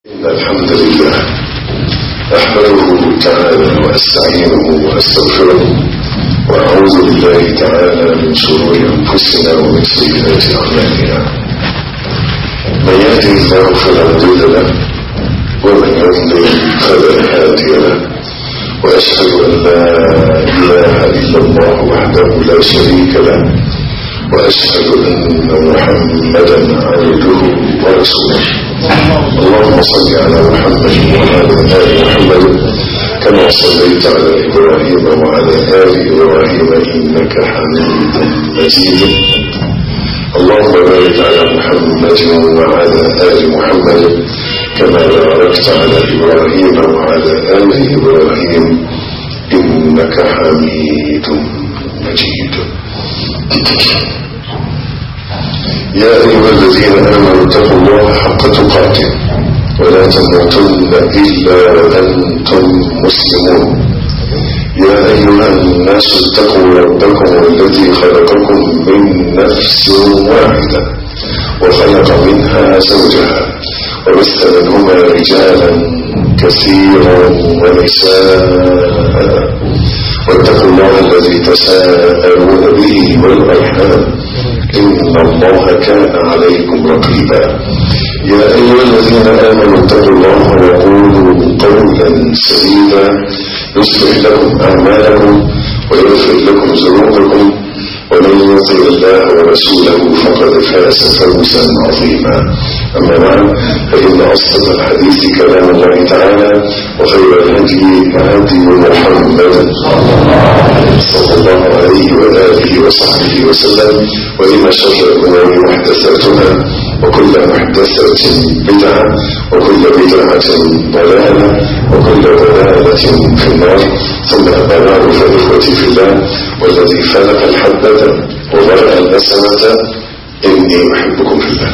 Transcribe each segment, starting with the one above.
إن الحمد لله أحمده تعالى وأستعينه وأستغفره وأعوذ بالله تعالى من شرور أنفسنا ومن سيئات أعمالنا من يهده الله فلا مضل له ومن يضلل فلا هادي له وأشهد أن لا إله إلا الله وحده لا شريك له وأشهد أن محمدا عبده ورسوله اللهم صل على محمد وعلى آل محمد كما صليت على إبراهيم وعلى آل إبراهيم إنك حميد مجيد اللهم بارك على محمد وعلى آل محمد كما باركت على إبراهيم وعلى آل إبراهيم إنك حميد مجيد يا أيها الذين آمنوا اتقوا الله حق تقاته ولا تموتن إلا وأنتم مسلمون يا أيها الناس اتقوا ربكم الذي خلقكم من نفس واحدة وخلق منها زوجها وبث منهما رجالا كثيرا ونساء واتقوا الله الذي تساءلون به والأرحام إن الله كان عليكم رقيبا يا أيها الذين آمنوا اتقوا الله وقولوا قولا سديدا يصلح لكم أعمالكم ويغفر لكم ذنوبكم ومن يطع الله ورسوله فقد فاز فوزا عظيما أما بعد فإن أصدق الحديث كلام الله تعالى وخير الهدي هدي محمد صلى الله عليه وآله وصحبه وسلم وإن شر الأمور محدثاتها وكل محدثة بدعة وكل بدعة ضلالة وكل ضلالة في النار ثم أما بعد فإخوتي في الله والذي فلق الحبة وبرأ النسمة إني أحبكم في الله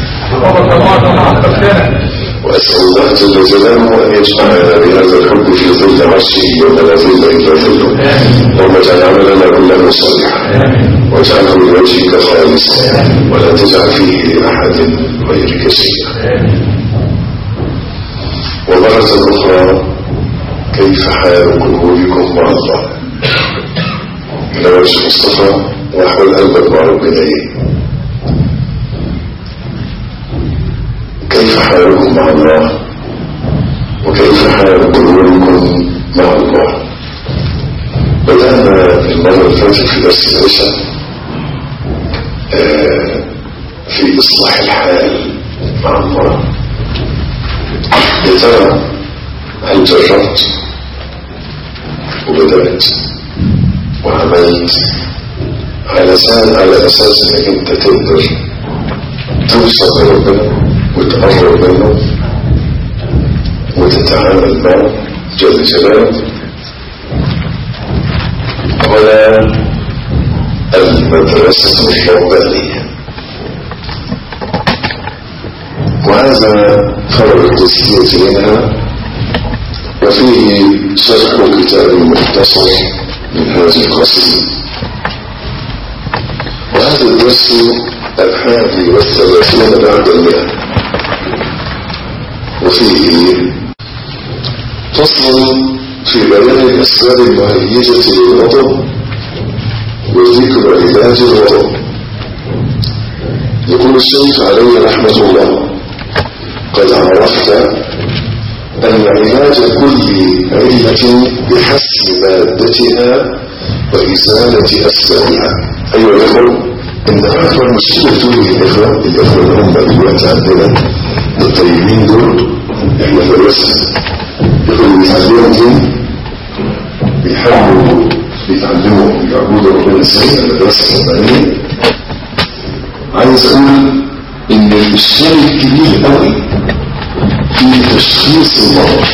وأسأل الله جل جلاله أن يجمعنا بهذا الحب في ظل عرشه يوم لا ظل إلا ظله اللهم اجعل عملنا كله صالحا واجعله لوجهك خالصا ولا تجعل فيه لأحد غيرك شيئا ومرة أخرى كيف حال قلوبكم مع الله من وجه مصطفى وأحوال قلبك مع ربنا إيه كيف حالكم مع الله وكيف حال قلوبكم مع الله بدأنا المرة اللي فاتت في درس العشاء في إصلاح الحال مع الله يا ترى هل جربت وبدأت وعملت على أساس على أساس إنك أنت تقدر توصل لربنا وتقرب منه وتتعامل معه جل جلاله ولا المدرسة الربانية وهذا خبر التسلية منها وفيه شرح كتاب مختصر من هذه القصيدة وهذا الدرس الحادي والثلاثون بعد المئة وفيه فصل في بيان الأسباب المهيجة للغضب وذكر علاج الغضب يقول الشيخ عليه رحمة الله قد عرفت أن علاج كل علة بحسب مادتها وإزالة أسبابها أيها الأخوة إن أكبر مشكلة تولي الإخوة الإخوة اللي هم دلوقتي عندنا الطيبين دول إحنا في الرسم يقولوا بيتعلموا دين بيحاولوا بيتعلموا يعبدوا ربنا ازاي المدرسة الربانية عايز أقول إن الإشكال الكبير قوي في تشخيص المرض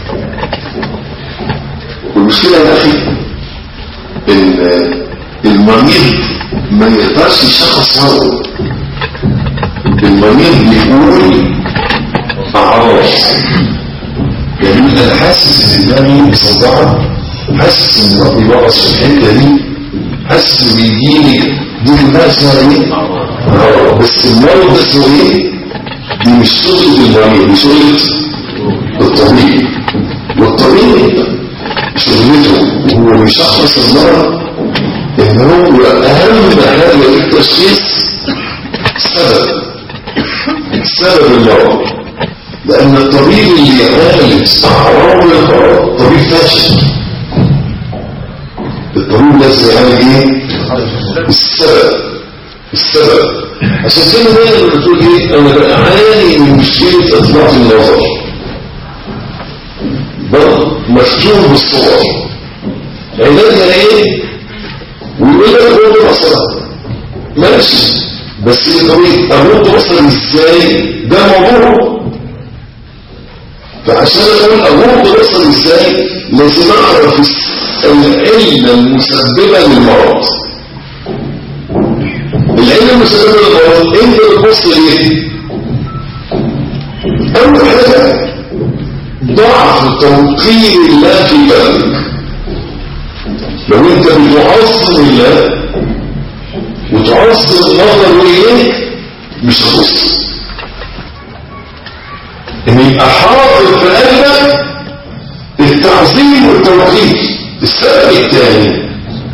والمشكلة يا أخي إن المريض ما يقدرش يشخص مرضه المريض بيقول أعراض يعني أنا حاسس إن دماغي مصدعة حاسس إن ربي بقص في الحتة دي حاسس إن بيجيني دي الماء اسمها إيه؟ أعراض بس المرض ده اسمه إيه؟ دي مش شغلة المريض دي شغلة الطبيب والطبيب شغلته وهو بيشخص المرض ان هو اهم حاجه في التشخيص سبب سبب المرض لان الطبيب اللي يعالج اعراض المرض طبيب فاشل الطبيب لازم يعالج ايه السبب السبب عشان كده دايما بتقول ايه انا بعاني من مشكله اطلاق النظر برضه مفتون بالصور علاجها ايه ويقول لك غض بصر ماشي بس الطريق اغض بصر ازاي ده موضوع فعشان اقول اغض بصر ازاي لازم اعرف العله المسببه للمرض العلة المسببة للمرض انت بتبص ليه اول حاجة ضعف توقير الله في قلبك لو انت بتعظم الله وتعظم النظر اليك مش هتبص ان يبقى حاضر في قلبك التعظيم والتوقير السبب الثاني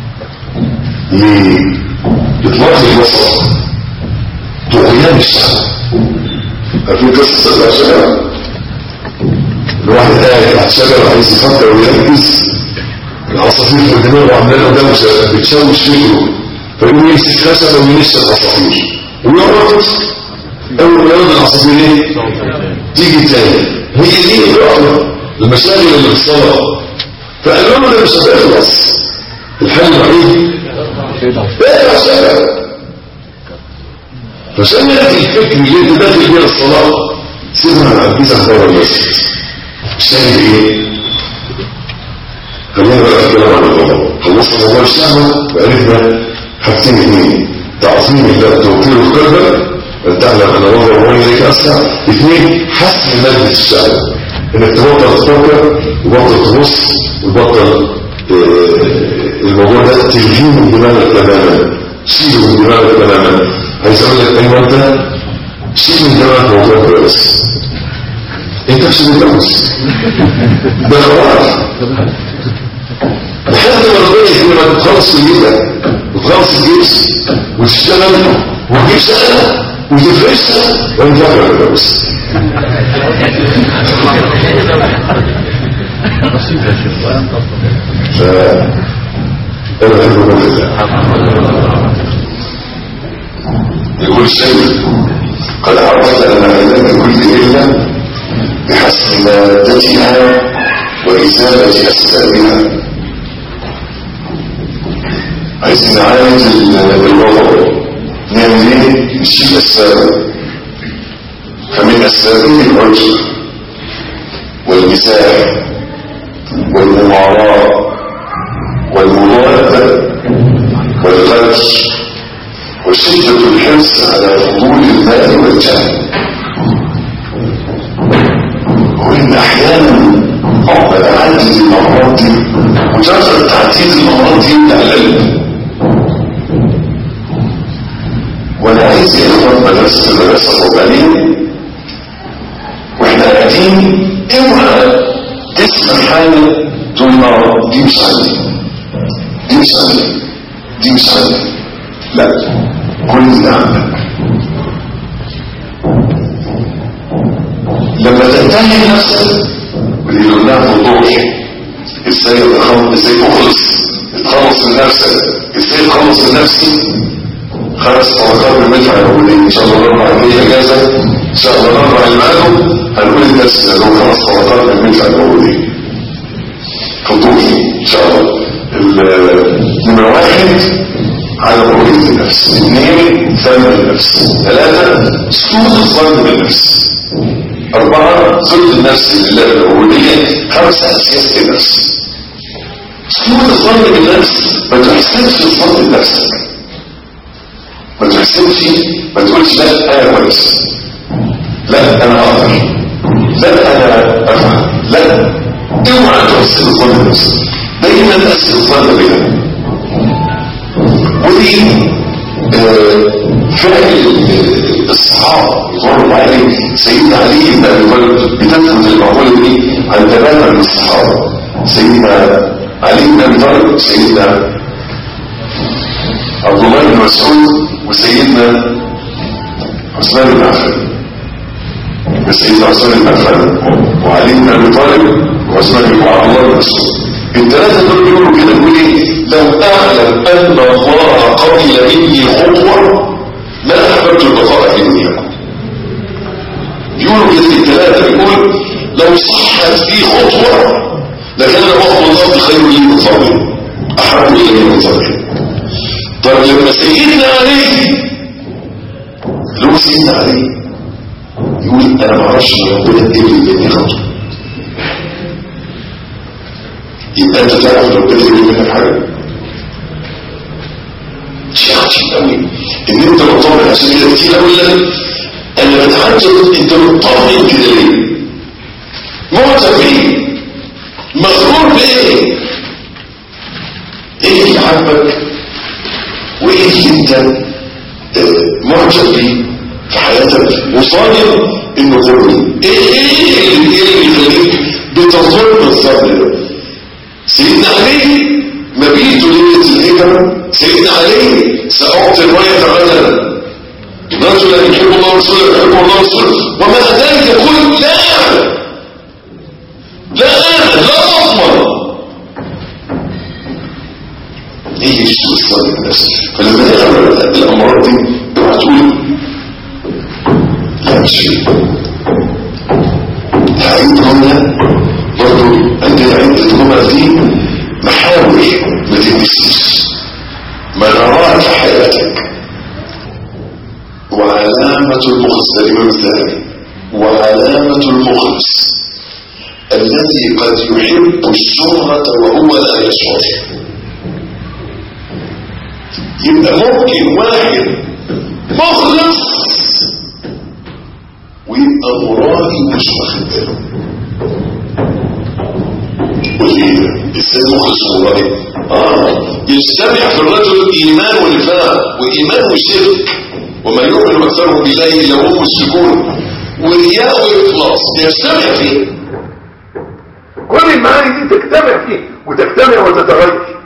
ليه اطلاق البصر طغيان الشعب عارفين قصه سبع شجر الواحد قاعد تحت شجره عايز يفكر ويركز العصافير في دماغه عماله دوشه بتشوش فكره فيقوم يمسك خشبه وينشى العصافير ويقعد اول ما يقعد العصافير ايه؟ تيجي تاني هي دي الرحمه المشاغل اللي في الصلاه فقال لهم ده مش هتخلص الحل الوحيد بقى شجر فعشان يأتي الفكر اللي انت داخل بيه الصلاة سيبها على الجيزة بره المسجد شاهد ايه؟ خلينا بقى نتكلم عن الموضوع خلصنا موضوع الشهوة وعرفنا حاجتين اثنين تعظيم الله توقير القلب ان تعلم ان الله هو اليك اسرع اثنين حسم مادة الشهوة انك تبطل تفكر وبطل تبص وبطل الموضوع ده تلهيه من دماغك تماما شيله من دماغك تماما عايز اقول لك ايوه انت شيل من دماغك موضوع كويس انت مش متجوز ده قرار لحد ما ربنا يكرمك وتخلص كليتك وتخلص الجيش وتشتغل وتجيب شقه وتفرشها وانت فاكر متجوز أنا أحبكم في الله يقول الشيخ قد عرفت أن علاج كل إلا بحسب مادتها وإزالة أسبابها عايز نعالج الوضع نعمل ايه؟ نشيل أسبابه فمن أسبابه العجب والمساح والمعاراه والمضادة والغدر وشدة الحرص على فضول الماء والجهل وإن أحيانا عقبة تعدد المرات دي مجرد تعديد المرات دي من العلم وأنا عايز يا إخوان مدرسة المدرسة الربانية وإحنا قاعدين اوعى تسمع حاجة تقول ما دي مش عندي دي مش عندي دي مش عندي لا كل ده عندك لما تنتهي نفسك ودي قلناها في وضوح ازاي تخلص ازاي تخلص تخلص من نفسك ازاي تخلص من نفسي خمس طبقات بالمدفع الاولاني ان شاء الله الاربع اللي اجازه ان شاء الله الاربع اللي بعده هنقول الدرس ده لو خمس طبقات بالمدفع الاولاني فضوح ان شاء الله نمرة واحد على رؤية النفس اثنين ثمن النفس ثلاثة سوء الظن بالنفس أربعة ظل النفس لله العبودية خمسة سياسة النفس سوء الظن بالنفس ما تحسنش الظن بنفسك ما تحسنش ما تقولش لا أنا كويس لا أنا أقدر لا أنا أفهم لا اوعى تحسن الظن بنفسك دايما أسل الظن بها ودي آه فعل الصحابة الصحابة رضوان الله عليه سيدنا علي بن ابي طالب بتثبت المقولة دي عن ثلاثة من الصحابة سيدنا علي بن ابي طالب سيدنا عبد الله بن مسعود وسيدنا عثمان بن عفان وسيدنا عثمان بن عفان وعلي بن ابي طالب وعثمان بن عبد الله بن مسعود الثلاثة دول بيقولوا كده بيقول ايه لو اعلم ان الله قبل مني خطوة ما احببت البقاء في دنياكم بيقولوا كده الثلاثة بيقول لو صحت لي خطوة لكان وقت الله خير لي من فضل احب الي من فضل طب لما سيدنا علي لو سيدنا علي يقول انا ما اعرفش ان ربنا ادري مني خطوة يبقى انت تعرف ربنا ادري منك حاجه شيء عجيب قوي ان انت مطمن عشان كده كتير قوي لك انا بتعجب انت مطمن كده ليه معجب بيه مغرور بايه ايه اللي عاجبك وايه اللي انت آه، معجب بيه في حياتك وصادق انه قرني ايه ايه اللي ايه اللي يخليك بتظن الظن ده سيدنا علي مبيت ليلة الهجرة سيدنا علي سأعطي الراية غدا رجلا يحب الله ورسوله يحب الله ورسوله ومع ذلك يقول لا أعلم لا أعلم لا أضمن ايه الشيء الصادق النفس فلما يعمل الأمراض دي اوعى تقول لا مش فيه هعيد هنا برضو عندنا عدة جمل دي محاور ما تنسيش منارات في حياتك وعلامة المخلص ده الإمام الذهبي وعلامة المخلص الذي قد يحب الشهرة وهو لا يشعر يبقى ممكن واحد مخلص ويبقى مرائي مش واخد باله واللي ازاي مخلص مرائي اه يجتمع في الرجل ايمان ونفاق وايمان وشرك وما يؤمن اكثرهم بالله الا هم مشركون ورياء واخلاص يجتمع فيه كل المعاني دي تجتمع فيه وتجتمع وتتغير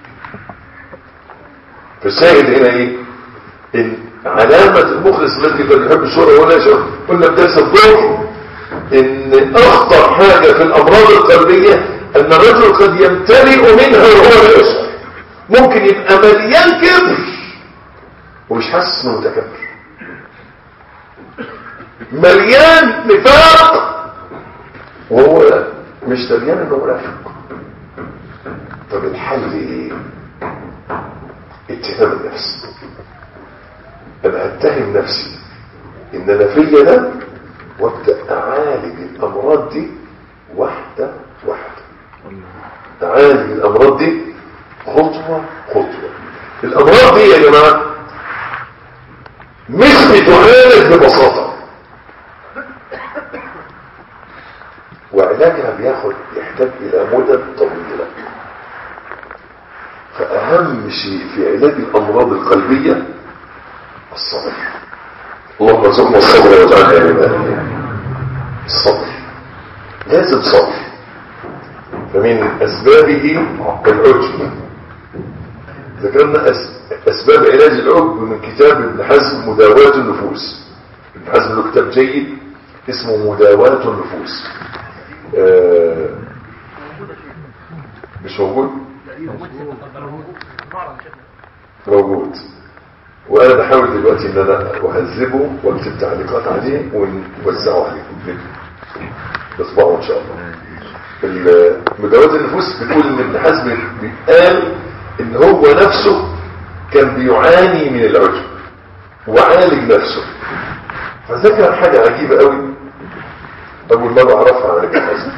فالشاهد هنا ايه ان علامة المخلص الذي قد يحب الشهرة ولا يشعر قلنا بدرس الظهر ان اخطر حاجة في الامراض القلبية ان الرجل قد يمتلئ منها وهو لا يشعر ممكن يبقى مليان كبر ومش حاسس انه متكبر مليان نفاق وهو مش دريان انه منافق طب الحل ايه اتهام النفس انا اتهم نفسي ان انا فيا ده وابدا اعالج الامراض دي واحده واحده اعالج الامراض دي خطوه خطوه الامراض دي يا جماعه مش بتعالج ببساطه وعلاجها بياخد يحتاج الى مدد طويله فاهم شيء في علاج الامراض القلبيه الصبر اللهم ارزقنا الصبر واجعلنا يا عبادي الصبر لازم صبر فمن اسبابه العجب ذكرنا أس... اسباب علاج العجب من كتاب ابن حزم مداواة النفوس ابن حزم له كتاب جيد اسمه مداواة النفوس آه... مش موجود موجود وانا بحاول دلوقتي ان انا اهذبه واكتب تعليقات عليه ونوزعه عليكم تصبحوا ان شاء الله مداوات النفوس بتقول ان ابن حزم قال ان هو نفسه كان بيعاني من العجب وعالج نفسه فذكر حاجة عجيبة قوي اول مرة اعرفها عن ابن حزم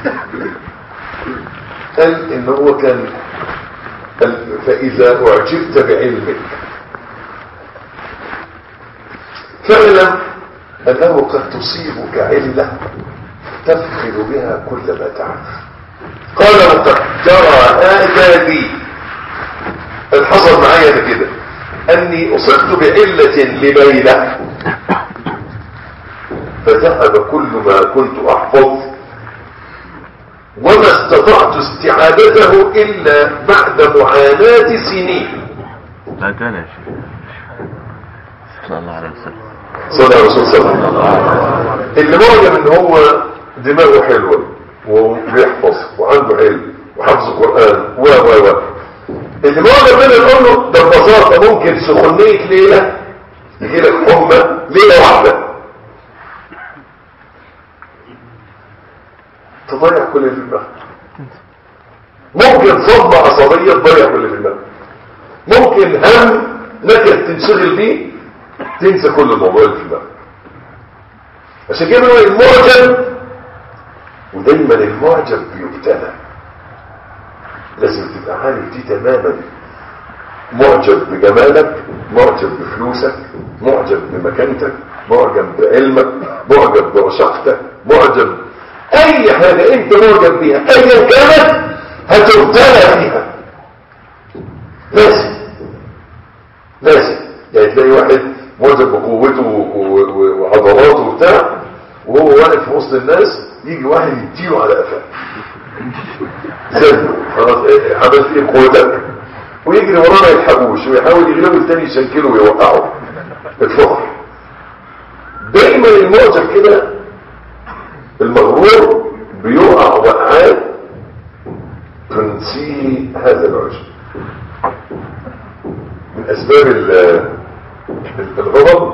قال ان هو كان قال فاذا اعجبت بعلمك فاعلم انه قد تصيبك علة تفقد بها كل ما تعرف قال وقد جرى هذا بي الحصل معايا ده كده اني اصبت بعلة لليلة فذهب كل ما كنت احفظ وما استطعت استعادته الا بعد معاناة سنين لا تاني يا شيخ صلى الله عليه وسلم صلى الله عليه وسلم اللي معجب ان هو دماغه حلوة وبيحفظ وعنده علم وحفظ قرآن و و و اللي معجب منه نقول له ده ببساطة ممكن سخونية ليلة يجي لك حمى ليلة واحدة تضيع كل اللي في دماغك ممكن صدمة عصبية تضيع كل اللي في دماغك ممكن هم نكد تنشغل بيه تنسى كل الموضوع اللي في دماغك عشان كده هو المعجب ودايما المعجب بيبتلى لازم تبقى عارف دي تماما معجب بجمالك معجب بفلوسك معجب بمكانتك معجب بعلمك معجب برشاقتك معجب اي حاجة انت معجب بيها ايا كانت هتبتلى فيها لازم لازم يعني تلاقي واحد معجب بقوته و- و- وعضلاته وبتاع وهو واقف في وسط الناس يجي واحد يديله على قفاه زنه خلاص إيه، عملت ايه قوتك ويجري وراه ما يلحقوش ويحاول يغلبه التاني يشنكله ويوقعه الفقر دايما المعجب كده المغرور بيقع وقعات تنسيه هذا العجب من اسباب ال- الغضب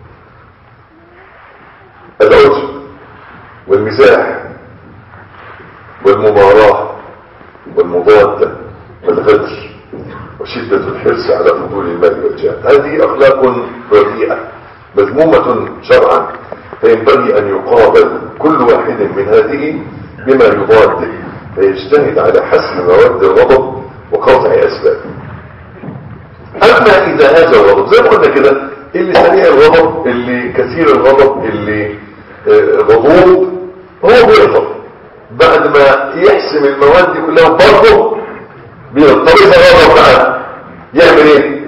العجب والمزاح والمباراة والمضادة والغدر وشدة الحرص على فضول المال والجاه هذه أخلاق رديئة مذمومة شرعا فينبغي أن يقابل كل واحد من هذه بما يضاده فيجتهد على حسم مواد الغضب وقطع أسبابه أما إذا هذا الغضب زي ما قلنا كده اللي سريع الغضب اللي كثير الغضب اللي آه، غضوب هو بيغضب بعد ما يحسم المواد دي كلها برضه بيغضب طب إذا غضب بقى يعمل ايه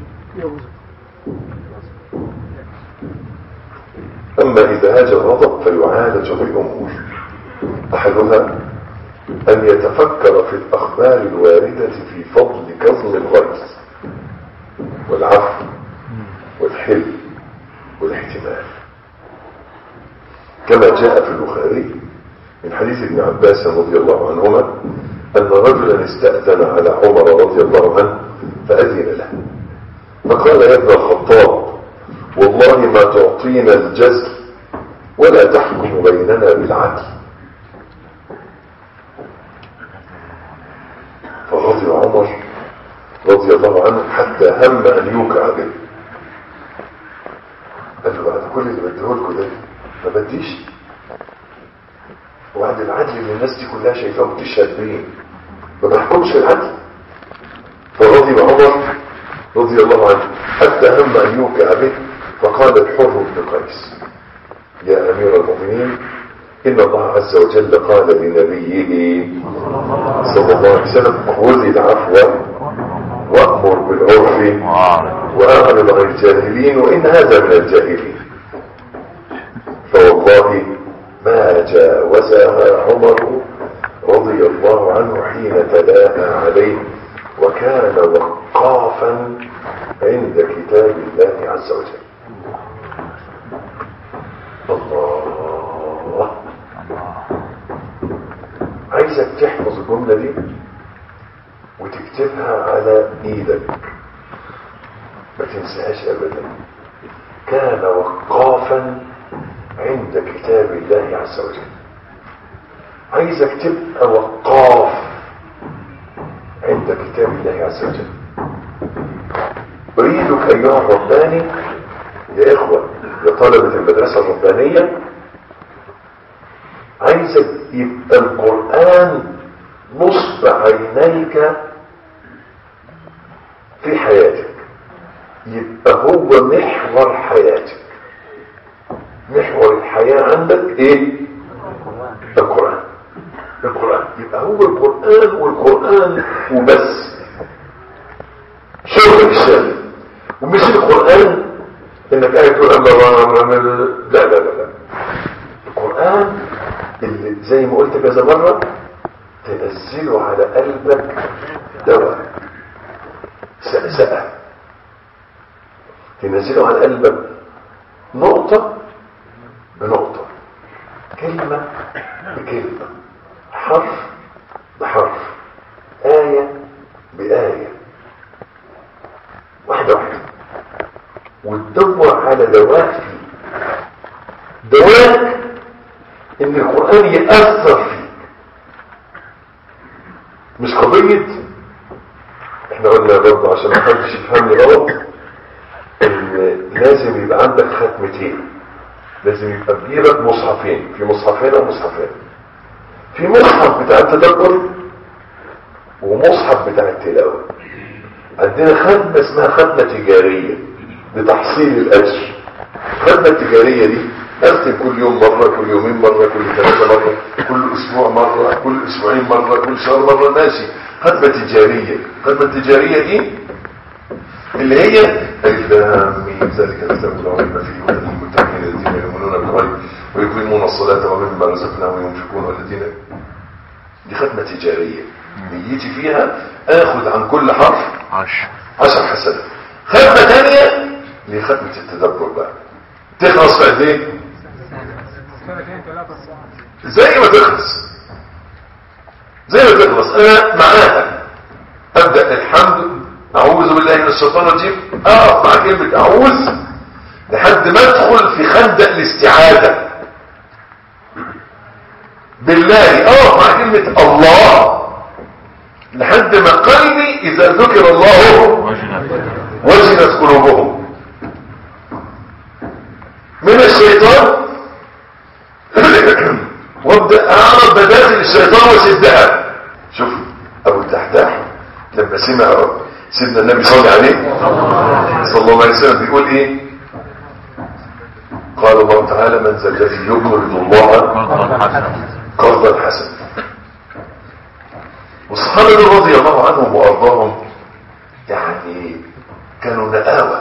أما إذا هاج الغضب فيعالج بأمور أحدها أن يتفكر في الأخبار الواردة في فضل كظم الغيظ والعفو والحلم والاحتمال كما جاء في البخاري من حديث ابن عباس رضي الله عنهما أن رجلا استأذن على عمر رضي الله عنه فأذن له فقال يا ابن الخطاب والله ما تعطينا الجزر ولا تحكم بيننا بالعدل فغضب عمر رضي الله عنه حتى هم أن يوقع به قال له بعد كل اللي بديهولكوا ده ما بديش وبعد العدل اللي الناس دي كلها شايفاه بتشهد بيه ما بحكمش العدل فغضب عمر رضي الله عنه حتى هم أن يوقع به فقال الحر بن قيس يا أمير المؤمنين إن الله عز وجل قال لنبيه صلى الله عليه وسلم خذ العفو وأمر بالعرف وأعرض عن الجاهلين وإن هذا من الجاهلين فوالله ما جاوزها عمر رضي الله عنه حين تلاها عليه وكان وقافا عند كتاب الله عز وجل الله عايزك تحفظ الجملة دي وتكتبها على ايدك ما تنساهاش ابدا كان وقافا عند كتاب الله عز وجل عايزك تبقى وقاف عند كتاب الله عز وجل اريدك ايها الرباني يا اخوة يا طلبة المدرسة الربانية عايزك يبقى القرآن نصب عينيك في حياتك يبقى هو محور حياتك محور الحياة عندك ايه القرآن القرآن يبقى هو القرآن والقرآن وبس شغل الشامل ومش القرآن انك قاعد تقول الله لا لا لا لا القرآن اللي زي ما قلت كذا مرة تنزله على قلبك دواء سأسأة تنزله على قلبك نقطة بنقطة كلمة بكلمة حرف بحرف آية بآية واحدة واحدة وتدور على دواء فيه دواء ان القرآن يأثر فيك مش قضية احنا قلنا برضه عشان ما حدش يفهمني غلط ان لازم يبقى عندك ختمتين لازم يبقى بجيبك مصحفين في مصحفين ومصحفين في مصحف بتاع التدبر ومصحف بتاع التلاوة عندنا ختمة اسمها ختمة تجارية لتحصيل الأجر الختمة التجارية دي أختم كل يوم مرة كل يومين مرة كل ثلاثة مرة كل أسبوع مرة كل أسبوعين مرة كل شهر مرة ماشي ختمة تجارية الختمة التجارية دي اللي هي ألف لام ميم ذلك الكتاب لا ريب فيه هدى للمتقين الذين يؤمنون بالغيب ويقيمون الصلاة ومما رزقناهم ينفقون والذين دي ختمة تجارية نيتي فيها اخد عن كل حرف عشر عشر حسنات ختمة تانية لختمة التدبر بقى تخلص في قد ايه زي ما تخلص زي ما تخلص انا معاها ابدأ الحمد اعوذ بالله من الشيطان الرجيم اقف مع كلمة اعوذ لحد ما ادخل في خندق الاستعاذة بالله اقف مع كلمة الله لحد ما قلبي اذا ذكر الله وجلت وجلت قلوبهم من الشيطان وابدا اعرف بداخل الشيطان وسدها شوف ابو الدحداح لما سمع سيدنا النبي صلى الله عليه صلى الله عليه وسلم بيقول ايه قال الله تعالى من ذا الذي يقرض الله قرضا حسنا قرضا حسنا والصحابة رضي الله عنهم وأرضاهم يعني كانوا نآوة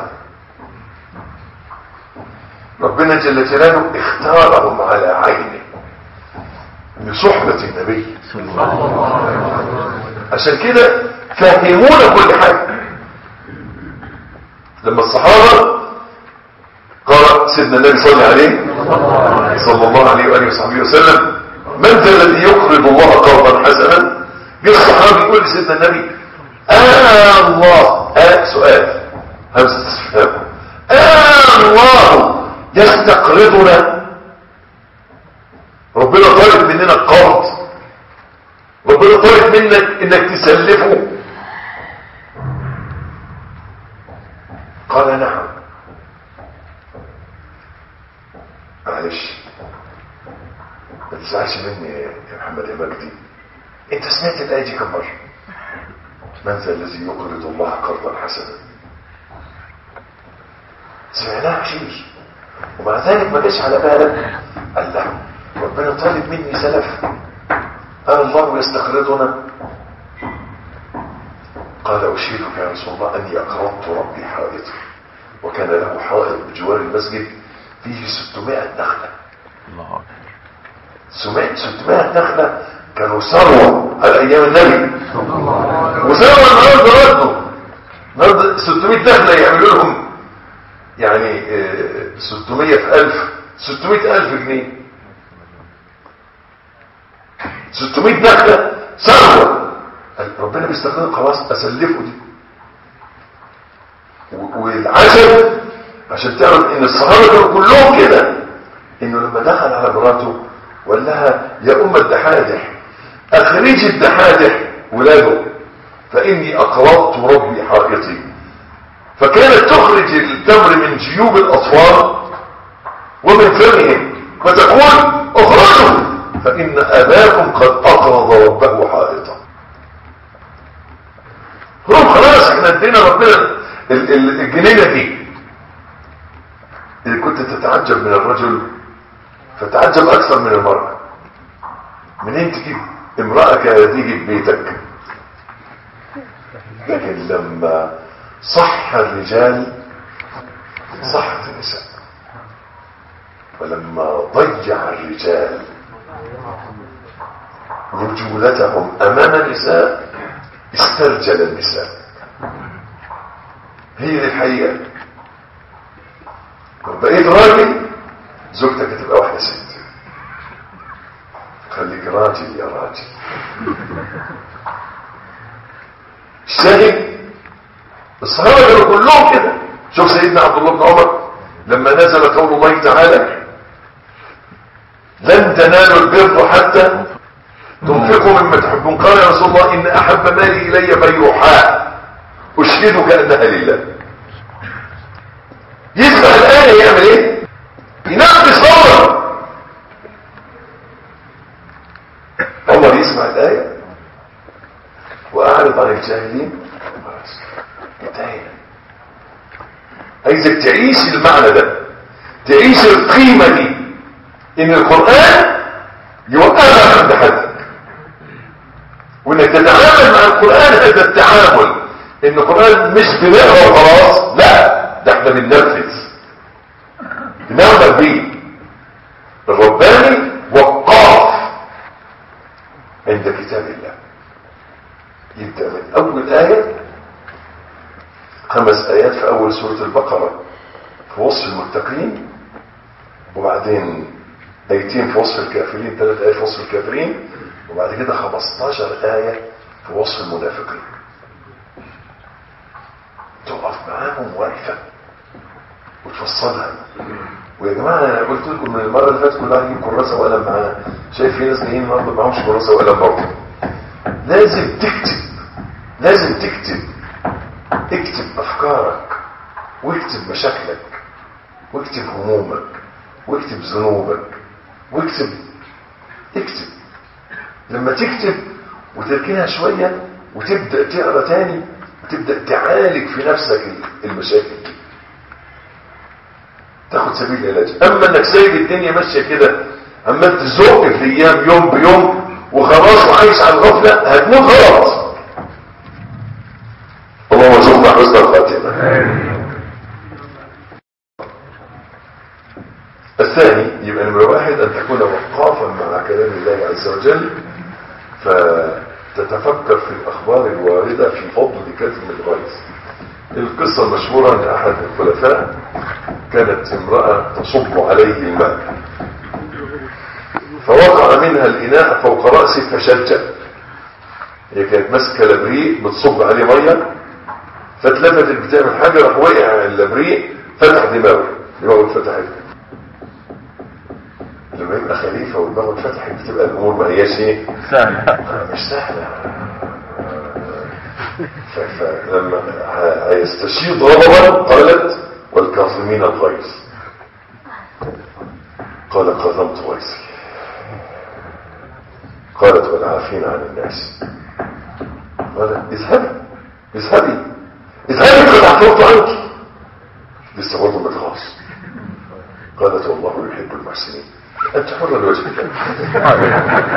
ربنا جل جلاله اختارهم على عينه لصحبة النبي صلى الله عليه وسلم عشان كده فهمونا كل حاجة لما الصحابة قال سيدنا النبي صلى الله عليه صلى الله عليه وآله وصحبه وسلم من ذا الذي يقرض الله قرضا حسنا جه الصحابي يقول لسيدنا النبي آه الله آه سؤال همزة استفهام آه الله يستقرضنا ربنا طالب مننا القرض ربنا طالب منك انك تسلفه قال نعم معلش ما تزعلش مني يا محمد يا مجدي انت سمعت الايه دي كم مره من ذا الذي يقرض الله قرضا حسنا سمعناها كتير ومع ذلك ما جاش على بالك قال لا ربنا طالب مني سلف قال الله يستقرضنا قال أشهدك يا رسول الله أني أقرضت ربي حائط وكان له حائط بجوار المسجد فيه 600 نخلة الله أكبر 600 600 نخلة كانوا ثروة على أيام النبي وثروة النهارده ردوا النهارده 600 نخلة يعملوا لهم يعني آه، 600 في 1000 600 ألف جنيه 600 نخلة ثروة قال ربنا بيستخدم خلاص أسلفه دي و- والعجب عشان تعرف ان الصحابة كانوا كلهم كده انه لما دخل على مراته وقال لها يا ام الدحادح اخرجي الدحادح ولاده فاني اقرضت ربي حائطي فكانت تخرج التمر من جيوب الاطفال ومن فمهم فتقول اخرجوا فان اباكم قد اقرض ربه حائطا هم خلاص احنا ادينا ربنا ال- ال- الجنينه دي إذا كنت تتعجب من الرجل فتعجب أكثر من المرأة منين تجيب امرأة كهذه ببيتك لكن لما صح الرجال صحت النساء فلما ضيع الرجال رجولتهم امام النساء استرجل النساء هي دي الحقيقه لو بقيت راجل زوجتك هتبقى واحده ست خليك راجل يا راجل الشاهد الصحابه كانوا كلهم كده شوف سيدنا عبد الله بن عمر لما نزل قول الله تعالى لن تنالوا البر حتى تنفقوا مما تحبون قال يا رسول الله ان احب مالي الي بيوحاء اشهدك انها لله يسمع الايه يعمل ايه ينام بصبر عمر يسمع الايه واعرض عن الجاهلين انتهينا عايزك تعيش المعنى ده تعيش القيمه دي ان القران يوقفك عند حدك وانك تتعامل مع القرآن هذا التعامل ان القرآن مش بنقرا وخلاص لا ده احنا بننفذ بنعمل بيه الرباني وقاف عند كتاب الله يبدأ من اول آية خمس آيات في اول سورة البقرة في وصف المتقين وبعدين ايتين في وصف الكافرين ثلاث آيات في وصف الكافرين وبعد كده 15 آية في وصف المنافقين تقف معاهم واقفة وتفصلها ويا جماعة انا قلت لكم من المرة اللي فاتت كل واحد يجيب كراسة وقلم معاه شايف في ناس جايين النهارده معاهمش كراسة وقلم برضه لازم تكتب لازم تكتب اكتب افكارك واكتب مشاكلك واكتب همومك واكتب ذنوبك واكتب اكتب لما تكتب وتركنها شوية وتبدأ تقرأ تاني وتبدأ تعالج في نفسك المشاكل دي تاخد سبيل العلاج اما انك سايب الدنيا ماشية كده عمال تزق في ايام يوم بيوم وخلاص وعايش على الغفلة هتموت غلط اللهم ارزقنا حسن الخاتمة الثاني يبقى نمرة واحد أن تكون وقافا مع كلام الله عز وجل فتتفكر في الأخبار الواردة في فضل كتم الغيظ القصة المشهورة أن أحد الخلفاء كانت امرأة تصب عليه الماء فوقع منها الإناء فوق رأسه فشج هي كانت ماسكة لبريق بتصب عليه مية فاتلفتت بتعمل حاجة راح وقع اللبريق فتح دماغه دماغه اتفتحت لما يبقى خليفة ودماغه اتفتحت بتبقى الأمور ما هياش ايه سهل مش سهلة ف- فلما ه- هيستشيط غضبا قالت والكاظمين الغيظ قال كظمت غيظي قالت والعافين عن الناس قال اذهبي اذهبي اذهبي قد عفوت عنك لسه برضه متغاظ قالت والله يحب المحسنين انت حر لوجه الله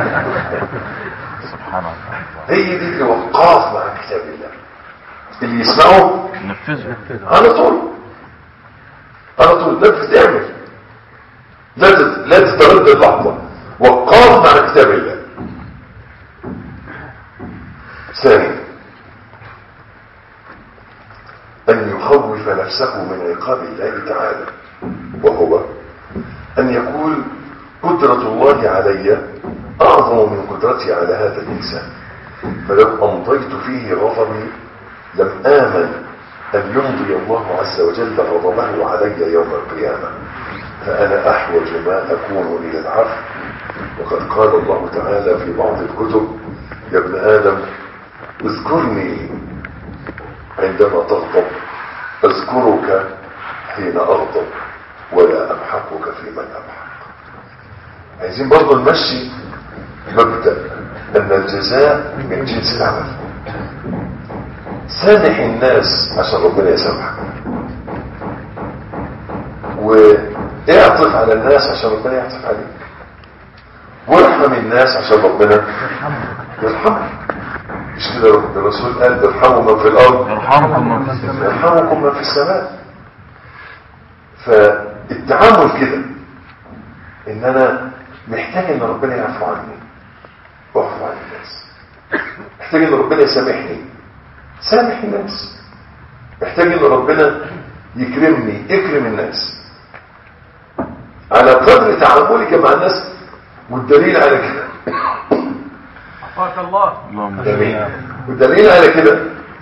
سبحان الله هي دي الوقاف مع كتاب الله اللي يسمعه نفذه على طول على طول نفذ اعمل لا تت- لا تتردد لحظه وقاف مع كتاب الله ثانيا أن يخوف نفسه من عقاب الله تعالى وهو أن يقول قدرة الله علي أعظم من قدرتي على هذا الإنسان فلو أمضيت فيه غضبي لم آمن أن يمضي الله عز وجل غضبه علي يوم القيامة فأنا أحوج ما أكون إلى العفو وقد قال الله تعالى في بعض الكتب يا ابن آدم اذكرني عندما تغضب اذكرك حين اغضب ولا امحقك في من امحق عايزين برضه نمشي مبدا ان الجزاء من جنس العمل سامح الناس عشان ربنا يسامحك واعطف على الناس عشان ربنا يعطف عليك وارحم الناس عشان ربنا يرحمك مش كده الرسول قال ارحموا من في الارض يرحمكم من في السماء يرحمكم من في السماء فالتعامل كده ان انا محتاج ان ربنا يعفو عني واعفو عن الناس محتاج ان ربنا يسامحني سامح الناس محتاج ان ربنا يكرمني اكرم الناس على قدر تعاملك مع الناس والدليل على كده عفاك الله اللهم جميل والدليل على كده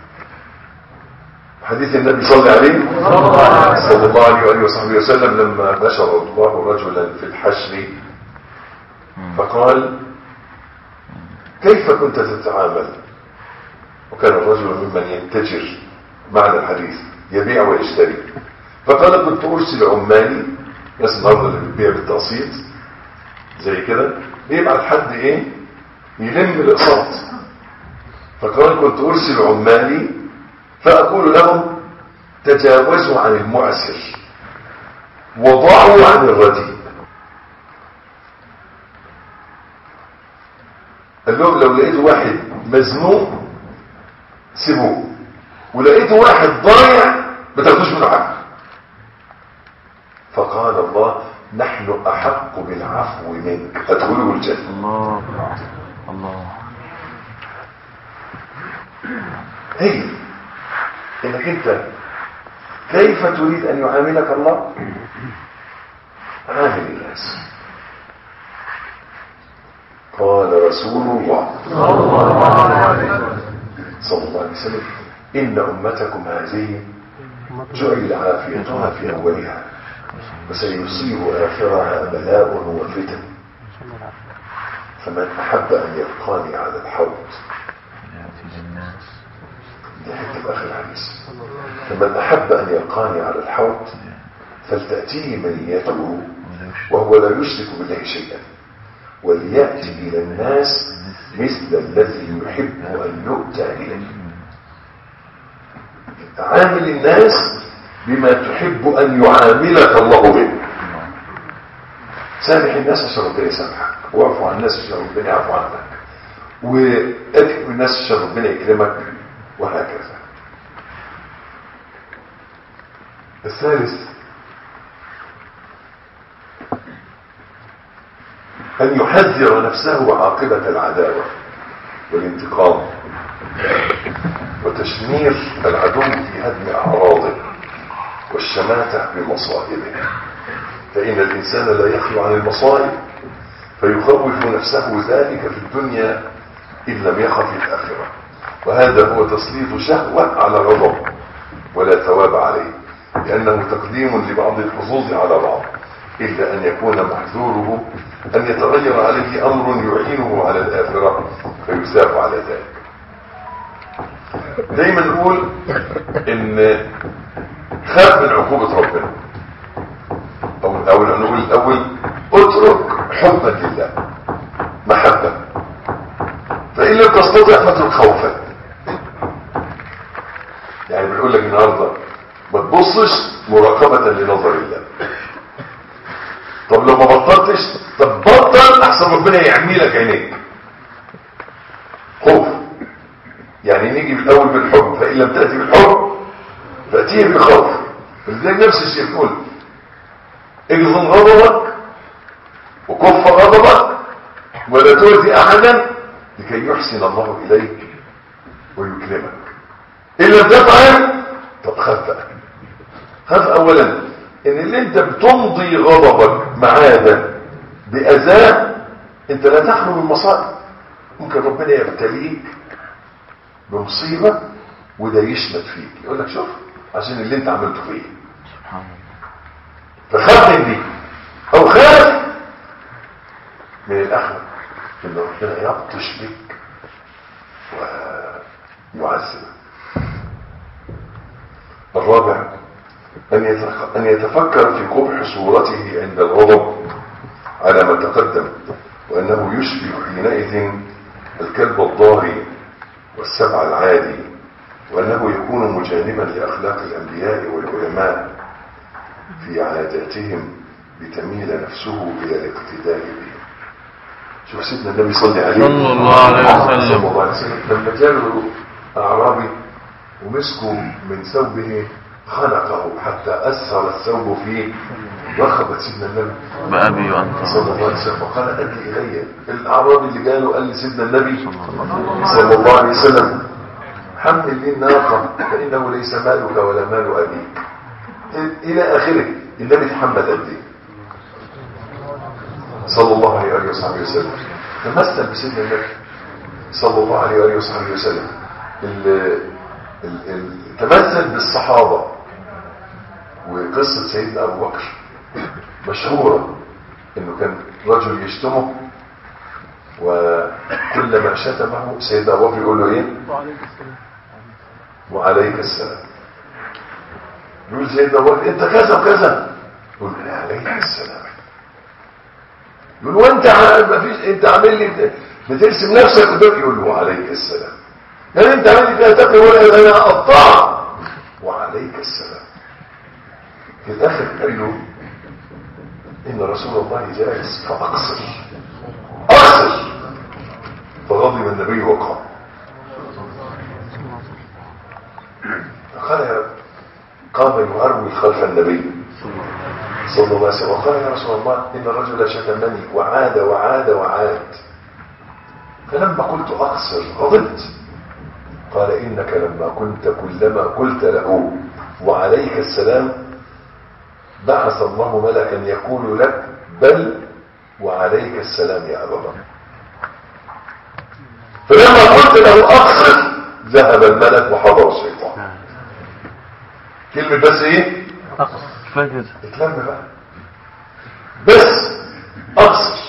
حديث النبي صلى عليه صلى الله عليه وآله وصحبه وسلم لما بشر الله رجلا في الحشر فقال كيف كنت تتعامل وكان الرجل ممن يتجر معنى الحديث يبيع ويشتري فقال كنت أرسل عمالي ناس النهارده اللي بتبيع بالتقسيط زي كده بيبعت حد ايه يلم الاقساط فقال كنت ارسل عمالي فاقول لهم تجاوزوا عن المعسر وضعوا عن الرديء قال لهم لو لقيتوا واحد مزنوق سيبوه ولقيتوا واحد ضايع ما تاخدوش منه حاجه فقال الله نحن احق بالعفو منك ادخلوا الجنه الله الله هي انك انت كيف تريد ان يعاملك الله عامل الناس قال رسول الله صلى الله عليه وسلم ان امتكم هذه جعل عافيتها في اولها وسيصيب اخرها بلاء وفتن فمن احب ان يلقاني على الحوض يأتي للناس دي حته اخر الحديث فمن احب ان يلقاني على الحوض فلتاتيه منيته وهو لا يشرك بالله شيئا ولياتي الى الناس مثل الذي يحب ان يؤتى اليه عامل الناس بما تحب ان يعاملك الله به سامح الناس عشان ربنا يسامحك واعفو عن الناس عشان ربنا يعفو عنك واكرم الناس عشان ربنا يكرمك وهكذا الثالث أن يحذر نفسه عاقبة العداوة والانتقام وتشمير العدو في هدم أعراضه والشماتة بمصائبه فإن الإنسان لا يخلو عن المصائب فيخوف نفسه ذلك في الدنيا إن لم يخف الآخرة وهذا هو تسليط شهوة على غضب ولا ثواب عليه لأنه تقديم لبعض الحظوظ على بعض إلا أن يكون محذوره أن يتغير عليه أمر يعينه على الآخرة فيثاب على ذلك دايما نقول إن خاف من عقوبة ربنا أو الأول نقول الأول اترك حبا لله محبة فإن لم تستطع فاترك خوفا يعني بنقول لك النهارده ما تبصش مراقبة لنظر الله طب لو ما بطلتش طب بطل احسن ربنا يعمي لك عينيك خوف يعني نيجي بالاول بالحب فان لم تاتي بالحب فاتيه بالخوف فلذلك نفس الشيء يقول اجزم غضبك وكف غضبك ولا تؤذي احدا لكي يحسن الله اليك ويكرمك ان لم تفعل طب خاف بقى خاف اولا ان اللي انت بتمضي غضبك معاه ده باذاه انت لا تخلو من مصائب ممكن ربنا يبتليك بمصيبه وده يشمت فيك يقول لك شوف عشان اللي انت عملته فيه سبحان الله فخاف من دي او خاف من الاخره ان ربنا يبطش بك ويعذبك الرابع أن يتخ- أن يتفكر في قبح صورته عند الغضب على ما تقدم وأنه يشبه حينئذ الكلب الضاري والسبع العادي وأنه يكون مجانبا لأخلاق الأنبياء والعلماء في عاداتهم لتميل نفسه إلى الاقتداء بهم شوف سيدنا النبي صلى عليه صلى الله عليه وسلم. صلى الله عليه وسلم لما جاء أعرابي ومسكوا من ثوبه خنقه حتى أسر الثوب في لخبت سيدنا النبي بأبي وأنت صلى الله عليه وسلم وقال أدي إلي الأعرابي اللي جاله قال لسيدنا النبي صلى الله عليه وسلم حمل لي الناقة فإنه ليس مالك ولا مال أبيك إلى آخره النبي تحمل قد إيه صلى الله عليه وآله وصحبه وسلم تمثل بسيدنا النبي صلى الله عليه وآله وصحبه وسلم ال ال ال تمثل بالصحابة وقصة سيدنا أبو بكر مشهورة انه كان رجل يشتمه وكلما شتمه سيدنا ابو بكر يقول له ايه وعليك السلام يقول سيدنا ابو بكر انت كذا وكذا يقول له عليك السلام يقول وانت ع- ما فيش انت عامل لي بت- بترسم نفسك قدام يقول له وعليك السلام يعني انت عامل لي فيها تقي ولا انا اقطع وعليك السلام في الاخر قال له إن رسول الله جالس فأقصر أقصر فغضب النبي وقام فقال يا قام يهرول خلف النبي صلى الله عليه وسلم وقال يا رسول الله إن الرجل شتمني وعاد وعاد وعاد فلما قلت أقصر غضبت قال إنك لما كنت كلما قلت له وعليك السلام بعث الله ملكا يقول لك بل وعليك السلام يا أبا بكر فلما قلت له أقصر ذهب الملك وحضر الشيطان كلمة بس ايه فاكر اتلم بقى بس أقصر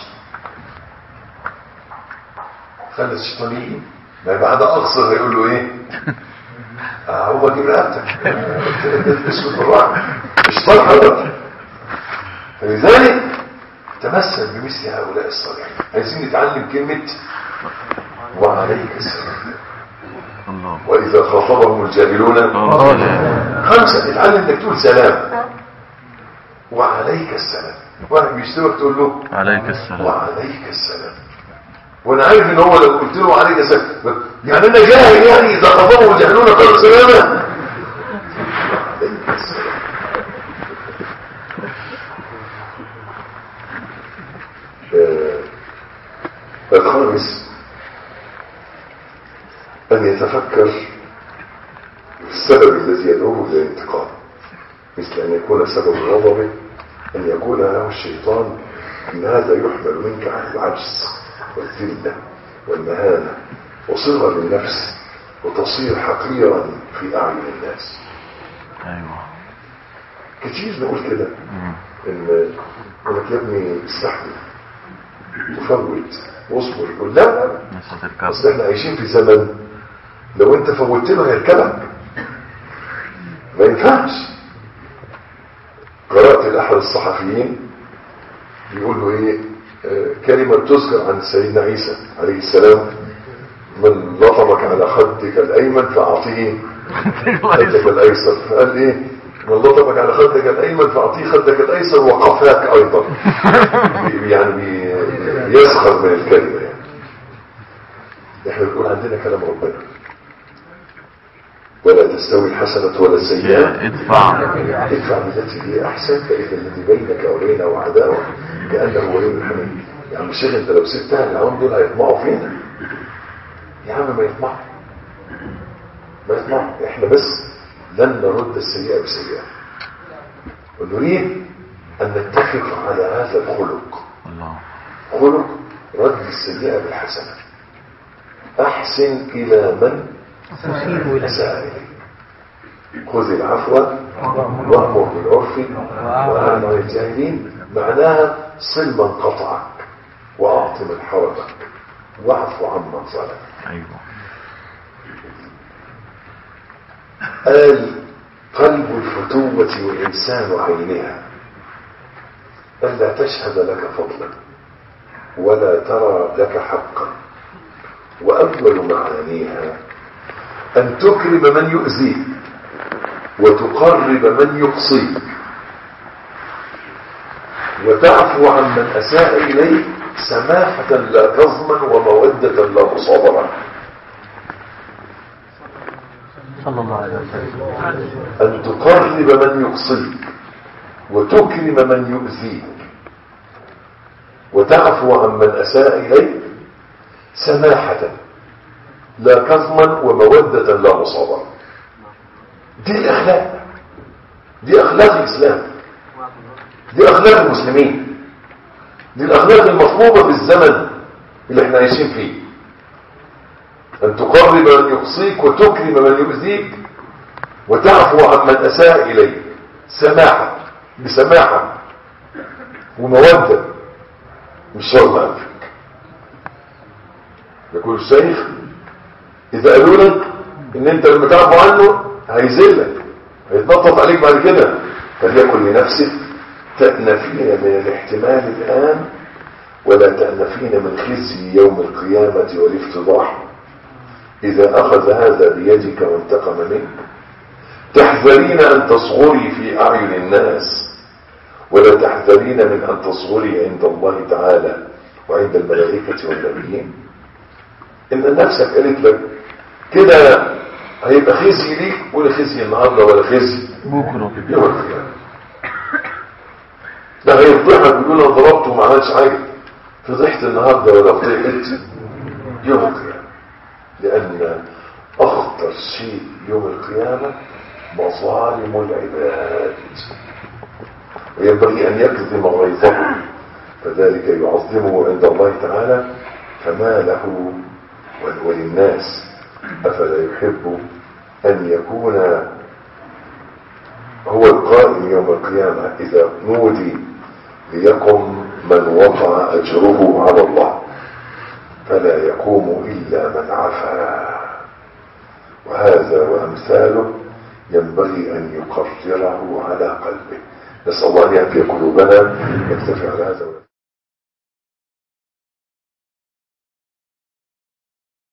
خلي الشيطان يجي ما يبقى بعد أقصر هيقول له ايه آه هو جيب رقبتك اسكت بالراحة الشيطان حضر فلذلك تمثل بمثل هؤلاء الصالحين عايزين نتعلم كلمة وعليك السلام الله وإذا خاطبهم الجاهلون قال خمسة اتعلم انك تقول سلام وعليك السلام واحد بيشتمك تقول له عليك السلام وعليك السلام وانا عارف ان هو لو قلت له عليك السلام يعني انا جاهل يعني اذا خاطبهم الجاهلون قالوا سلاما عليك السلام آه، الخامس أن يتفكر في السبب الذي يدعوه إلى الانتقام مثل أن يكون سبب غضبه أن يقول له الشيطان أن هذا يحمل منك على العجز والذلة والمهانة وصغر النفس وتصير حقيرا في أعين الناس ايوه كتير نقول كده مم. ان يقول لك يا ابني استحمل وفوت واصبر يقول لا مش اصل هتركب احنا عايشين في زمن لو انت فوتت له هيركبك ما ينفعش قرات لاحد الصحفيين بيقول له ايه آه، كلمه تذكر عن سيدنا عيسى عليه السلام من لطمك على خدك الايمن فاعطيه خدك الايسر فقال ايه من لطمك على خدك الايمن فاعطيه خدك الايسر وقفاك ايضا بي- يعني بي- بيسخر من الكلمه يعني احنا بنقول عندنا كلام ربنا ولا تستوي الحسنة ولا السيئة ادفع ادفع بالتي هي احسن فاذا الذي بينك وبينه عداوة كأنه ولي حميد يا عم الشيخ انت لو سبتها العوام دول هيطمعوا فينا يا عم ما يطمعوا ما يطمعوا احنا بس لن نرد السيئة بسيئة ونريد ان نتفق على هذا الخلق الله خلق رد السيئة بالحسنة أحسن إلى من أساء إليه خذ العفو وأمر بالعرف وأعلم عن الجاهلين معناها صل من قطعك وأعط من حرمك واعف عمن ظلمك ايوه قال قلب الفتوة وإنسان عينها ألا تشهد لك فضلا ولا ترى لك حقا وأول معانيها أن تكرم من يؤذيك وتقرب من يقصيك وتعفو عن من أساء إليك سماحة لا تضمن ومودة لا مصابرة صلى الله عليه وسلم أن تقرب من يقصيك وتكرم من يؤذيك وتعفو عمن أساء إليك سماحة لا كظما ومودة لا مصابرة دي الأخلاق دي أخلاق الإسلام دي أخلاق المسلمين دي الأخلاق المطلوبة بالزمن اللي احنا عايشين فيه أن تقرب من يقصيك وتكرم من يؤذيك وتعفو عمن أساء إليك سماحة بسماحة ومودة مش شرط أنفك يقول الشيخ إذا قالوا لك إن أنت لما تعفو عنه هيذلك هيتنطط عليك بعد كده فليكن لنفسك تأنفين من الاحتمال الآن ولا تأنفين من خزي يوم القيامة والافتضاح إذا أخذ هذا بيدك وانتقم منك تحذرين أن تصغري في أعين الناس ولا تحذرين من أن تصغري عند الله تعالى وعند الملائكة والنبيين إن نفسك قالت لك كده هيبقى خزي ليك ولا خزي النهارده ولا خزي بكرة يوم القيامة ده هيفضحك بيقول انا ضربته وما عملش حاجه فضحت النهارده ولا فضحت يوم القيامه لان اخطر شيء يوم القيامه مظالم العباد وينبغي ان يكظم غيظه فذلك يعظمه عند الله تعالى فما له وللناس افلا يحب ان يكون هو القائم يوم القيامة إذا نودي ليقم من وقع أجره على الله فلا يقوم إلا من عفا وهذا وأمثاله ينبغي أن يقرره على قلبه نسأل الله أن يهدي قلوبنا يكتفي على هذا